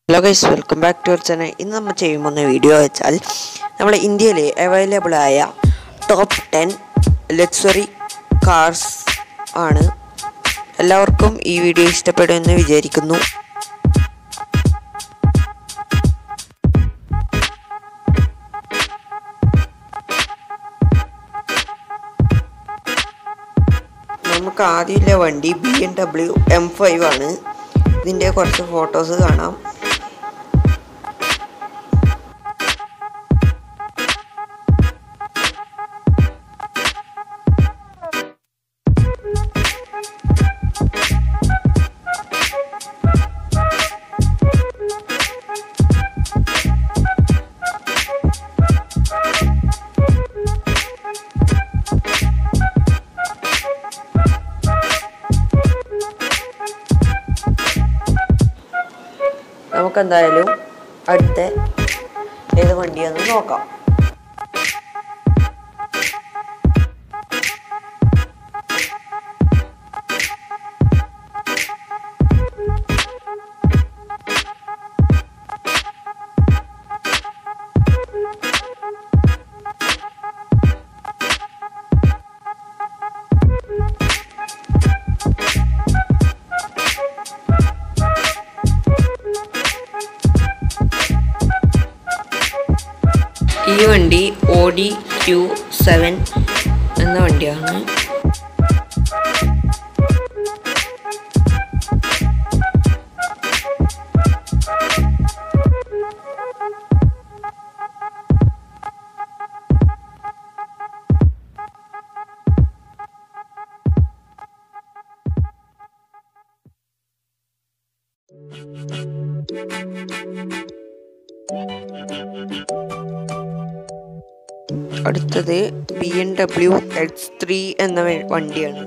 hello guys welcome back to our channel ഇന്ന് നമ്മൾ ചെയ്യാൻ പോകുന്ന വീഡിയോ വെച്ചാൽ നമ്മുടെ ഇന്ത്യയിൽ അവൈലബിൾ ആയ ടോപ്പ് ടെൻ ലക്സറി കാർസ് ആണ് എല്ലാവർക്കും ഈ വീഡിയോ ഇഷ്ടപ്പെടുമെന്ന് വിചാരിക്കുന്നു നമുക്ക് ആദ്യമില്ല വണ്ടി B M W M five ആണ് ഇതിൻ്റെ കുറച്ച് ഫോട്ടോസ് കാണാം നമുക്കെന്തായാലും അടുത്ത ഏത് വണ്ടിയാന്ന് നോക്കാം ഈ വണ്ടി ഓഡി ക്യൂ സെവൻ എന്ന വണ്ടിയാണ് അടുത്തത് B M W X three എന്ന വെ- വണ്ടിയാണ്